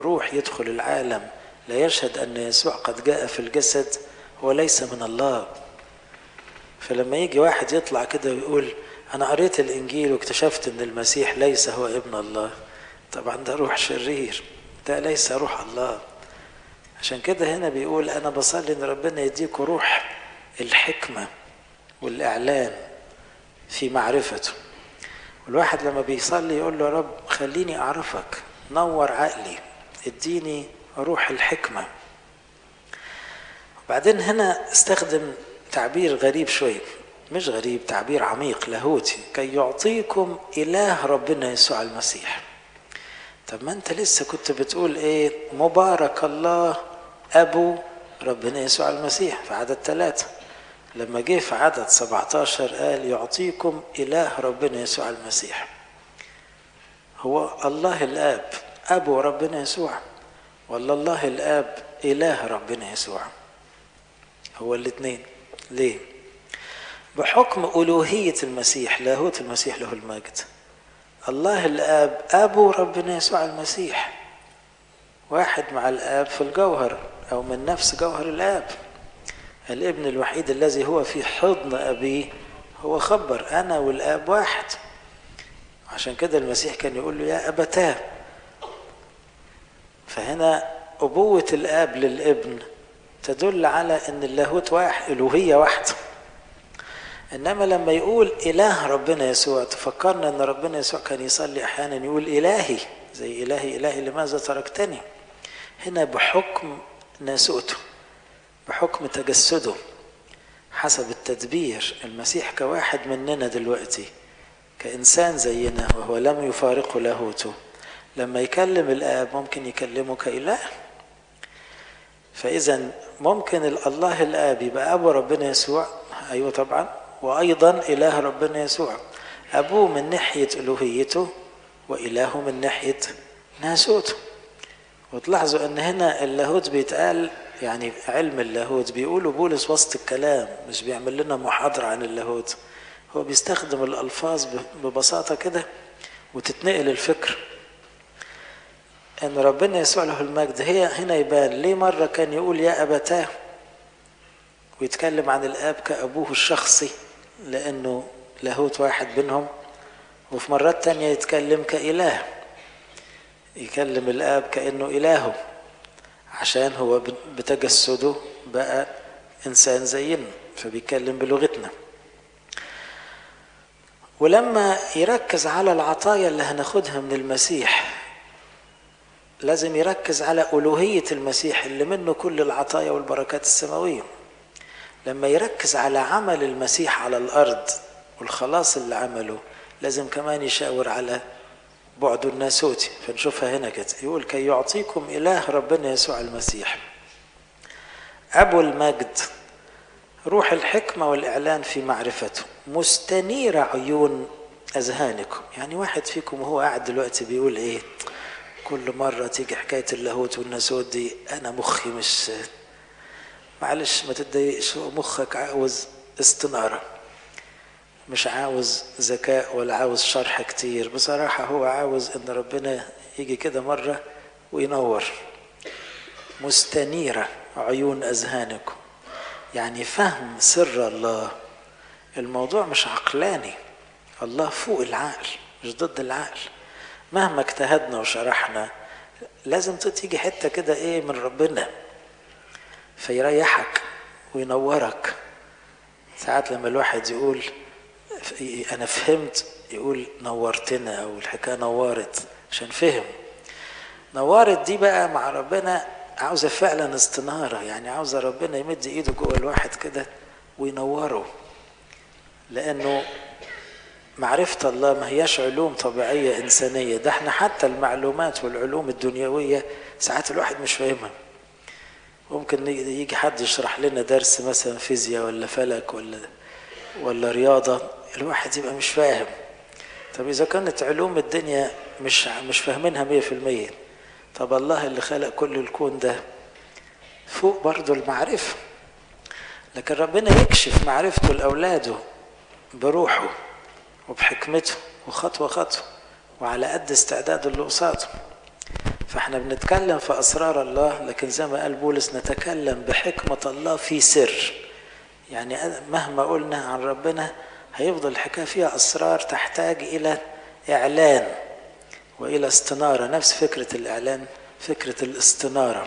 روح يدخل العالم لا يشهد أن يسوع قد جاء في الجسد هو ليس من الله فلما يجي واحد يطلع كده ويقول أنا قريت الإنجيل واكتشفت أن المسيح ليس هو ابن الله طبعا ده روح شرير ده ليس روح الله عشان كده هنا بيقول أنا بصلي أن ربنا يديكوا روح الحكمة والإعلان في معرفته والواحد لما بيصلي يقول له يا رب خليني أعرفك نور عقلي اديني روح الحكمة وبعدين هنا استخدم تعبير غريب شوية مش غريب تعبير عميق لاهوتي كي يعطيكم إله ربنا يسوع المسيح طب ما انت لسه كنت بتقول ايه مبارك الله أبو ربنا يسوع المسيح في عدد ثلاثة لما جه في عدد 17 قال يعطيكم إله ربنا يسوع المسيح هو الله الآب أبو ربنا يسوع ولا الله الآب إله ربنا يسوع هو الاثنين ليه بحكم ألوهية المسيح لاهوت المسيح له المجد الله الآب أبو ربنا يسوع المسيح واحد مع الآب في الجوهر أو من نفس جوهر الآب الابن الوحيد الذي هو في حضن أبيه هو خبر أنا والآب واحد عشان كده المسيح كان يقول له يا أبتاه فهنا أبوة الآب للابن تدل على أن اللاهوت واحد ألوهية واحدة إنما لما يقول إله ربنا يسوع تفكرنا أن ربنا يسوع كان يصلي أحيانا يقول إلهي زي إلهي إلهي لماذا تركتني هنا بحكم ناسوته بحكم تجسده حسب التدبير المسيح كواحد مننا دلوقتي كإنسان زينا وهو لم يفارقه لاهوته لما يكلم الآب ممكن يكلمه كإله فإذا ممكن الله الآب يبقى أبو ربنا يسوع أيوة طبعا وأيضا إله ربنا يسوع أبوه من ناحية ألوهيته وإلهه من ناحية ناسوته وتلاحظوا أن هنا اللاهوت بيتقال يعني علم اللاهوت بيقولوا بولس وسط الكلام مش بيعمل لنا محاضرة عن اللاهوت هو بيستخدم الألفاظ ببساطة كده وتتنقل الفكر ان ربنا يسوع له المجد هي هنا يبان ليه مرة كان يقول يا أبتاه ويتكلم عن الآب كأبوه الشخصي لأنه لاهوت واحد بينهم وفي مرات تانية يتكلم كإله يكلم الآب كأنه إلهه عشان هو بتجسده بقى إنسان زينا فبيتكلم بلغتنا ولما يركز على العطايا اللي هناخدها من المسيح لازم يركز على ألوهية المسيح اللي منه كل العطايا والبركات السماوية لما يركز على عمل المسيح على الأرض والخلاص اللي عمله لازم كمان يشاور على بعده الناسوتي فنشوفها هنا كده يقول كي يعطيكم إله ربنا يسوع المسيح أبو المجد روح الحكمة والإعلان في معرفته مستنير عيون أذهانكم يعني واحد فيكم وهو قاعد دلوقتي بيقول إيه كل مرة تيجي حكاية اللاهوت والناسوت دي أنا مخي مش معلش ما تتضايقش مخك عاوز استنارة مش عاوز ذكاء ولا عاوز شرح كتير بصراحة هو عاوز إن ربنا يجي كده مرة وينور مستنيرة عيون أذهانكم يعني فهم سر الله الموضوع مش عقلاني الله فوق العقل مش ضد العقل مهما اجتهدنا وشرحنا لازم تيجي حته كده ايه من ربنا فيريحك وينورك ساعات لما الواحد يقول انا فهمت يقول نورتنا او الحكايه نورت عشان فهم نورت دي بقى مع ربنا عاوزه فعلا استناره يعني عاوزه ربنا يمد ايده جوه الواحد كده وينوره لانه معرفة الله ما هياش علوم طبيعية إنسانية ده احنا حتى المعلومات والعلوم الدنيوية ساعات الواحد مش فاهمها ممكن يجي حد يشرح لنا درس مثلا فيزياء ولا فلك ولا ولا رياضة الواحد يبقى مش فاهم طب إذا كانت علوم الدنيا مش مش فاهمينها مية في المية طب الله اللي خلق كل الكون ده فوق برضه المعرفة لكن ربنا يكشف معرفته لأولاده بروحه وبحكمته وخطوة خطوة وعلى قد استعداد اللي قصاده فاحنا بنتكلم في اسرار الله لكن زي ما قال بولس نتكلم بحكمه الله في سر يعني مهما قلنا عن ربنا هيفضل الحكايه فيها اسرار تحتاج الى اعلان والى استناره نفس فكره الاعلان فكره الاستناره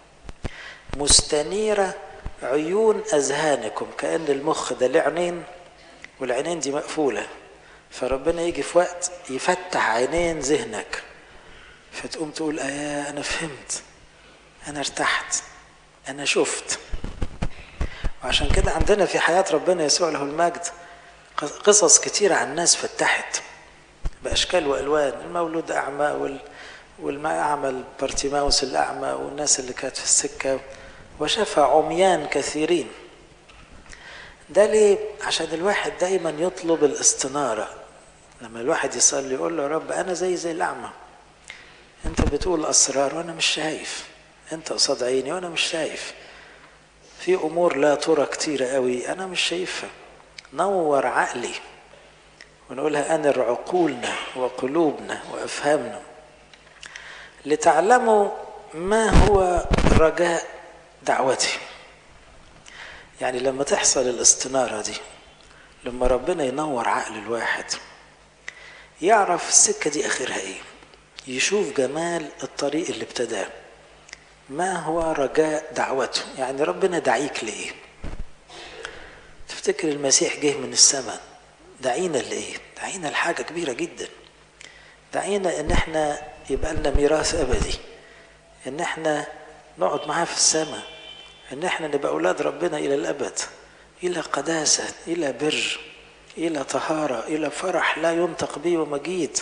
مستنيره عيون اذهانكم كان المخ ده له عينين والعينين دي مقفوله فربنا يجي في وقت يفتح عينين ذهنك فتقوم تقول آه أنا فهمت أنا ارتحت أنا شفت وعشان كده عندنا في حياة ربنا يسوع له المجد قصص كتيرة عن ناس فتحت بأشكال وألوان المولود أعمى وال والأعمى بارتيماوس الأعمى والناس اللي كانت في السكة وشفى عميان كثيرين ده ليه؟ عشان الواحد دايما يطلب الاستنارة لما الواحد يصلي يقول له يا رب أنا زي زي الأعمى أنت بتقول أسرار وأنا مش شايف أنت قصاد عيني وأنا مش شايف في أمور لا ترى كتيرة قوي أنا مش شايفها نور عقلي ونقولها أنر عقولنا وقلوبنا وأفهامنا لتعلموا ما هو رجاء دعوتي يعني لما تحصل الاستنارة دي لما ربنا ينور عقل الواحد يعرف السكة دي آخرها إيه يشوف جمال الطريق اللي ابتداه ما هو رجاء دعوته يعني ربنا دعيك لإيه تفتكر المسيح جه من السماء دعينا لإيه دعينا لحاجة كبيرة جدا دعينا إن احنا يبقى لنا ميراث أبدي إن احنا نقعد معاه في السماء إن احنا نبقى أولاد ربنا إلى الأبد إلى قداسة إلى بر إلى طهارة إلى فرح لا ينطق به ومجيد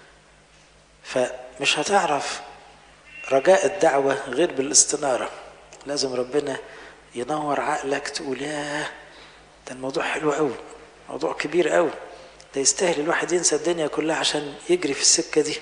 فمش هتعرف رجاء الدعوة غير بالاستنارة لازم ربنا ينور عقلك تقول ياه ده الموضوع حلو قوي موضوع كبير قوي ده يستاهل الواحد ينسى الدنيا كلها عشان يجري في السكة دي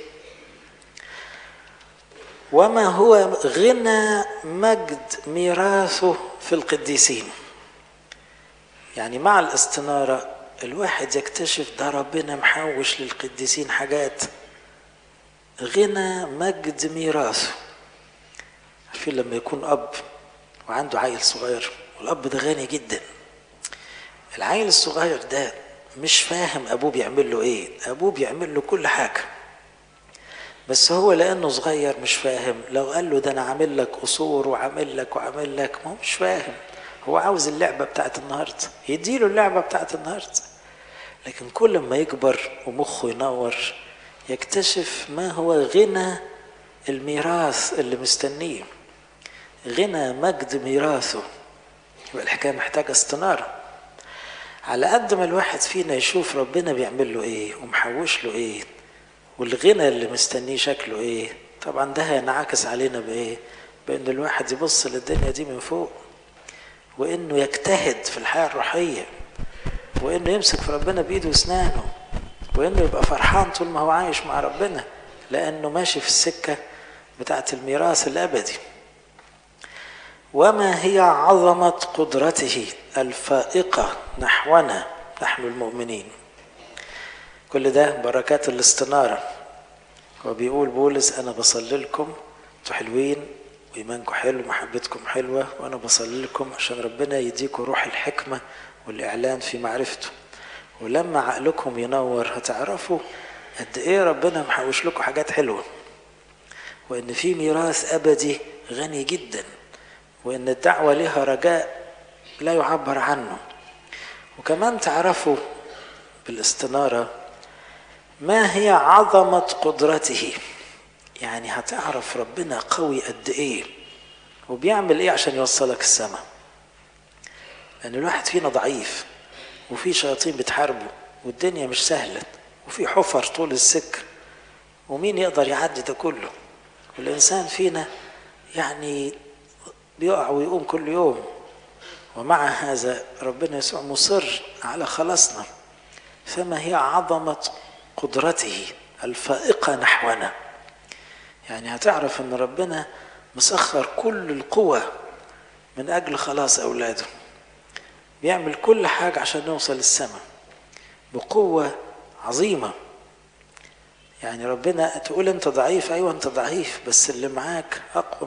وما هو غنى مجد ميراثه في القديسين يعني مع الاستنارة الواحد يكتشف ده ربنا محوش للقديسين حاجات غنى مجد ميراثه عارفين لما يكون أب وعنده عيل صغير والأب ده غني جدا العيل الصغير ده مش فاهم أبوه بيعمل له إيه أبوه بيعمل له كل حاجة بس هو لأنه صغير مش فاهم لو قال له ده أنا عامل لك قصور وعامل لك وعامل لك ما هو مش فاهم هو عاوز اللعبة بتاعت النهاردة يديله اللعبة بتاعت النهاردة لكن كل ما يكبر ومخه ينور يكتشف ما هو غنى الميراث اللي مستنيه غنى مجد ميراثه يبقى الحكايه محتاجه استناره على قد ما الواحد فينا يشوف ربنا بيعمل له ايه ومحوش له ايه والغنى اللي مستنيه شكله ايه طبعا ده هينعكس علينا بايه بان الواحد يبص للدنيا دي من فوق وانه يجتهد في الحياه الروحيه وانه يمسك في ربنا بايده واسنانه وانه يبقى فرحان طول ما هو عايش مع ربنا لانه ماشي في السكه بتاعه الميراث الابدي وما هي عظمه قدرته الفائقه نحونا نحن المؤمنين كل ده بركات الاستناره هو بيقول بولس انا بصلي لكم انتوا حلوين وايمانكم حلو محبتكم حلوه وانا بصلي لكم عشان ربنا يديكم روح الحكمه والاعلان في معرفته ولما عقلكم ينور هتعرفوا قد ايه ربنا محوش لكم حاجات حلوه وان في ميراث ابدي غني جدا وان الدعوه لها رجاء لا يعبر عنه وكمان تعرفوا بالاستناره ما هي عظمه قدرته يعني هتعرف ربنا قوي قد ايه وبيعمل ايه عشان يوصلك السماء لان الواحد فينا ضعيف وفي شياطين بتحاربه والدنيا مش سهلة وفي حفر طول السكة ومين يقدر يعدي ده كله والإنسان فينا يعني بيقع ويقوم كل يوم ومع هذا ربنا يسوع مصر على خلاصنا فما هي عظمة قدرته الفائقة نحونا يعني هتعرف ان ربنا مسخر كل القوى من اجل خلاص اولاده بيعمل كل حاجة عشان نوصل للسماء بقوة عظيمة يعني ربنا تقول انت ضعيف ايوه انت ضعيف بس اللي معاك اقوى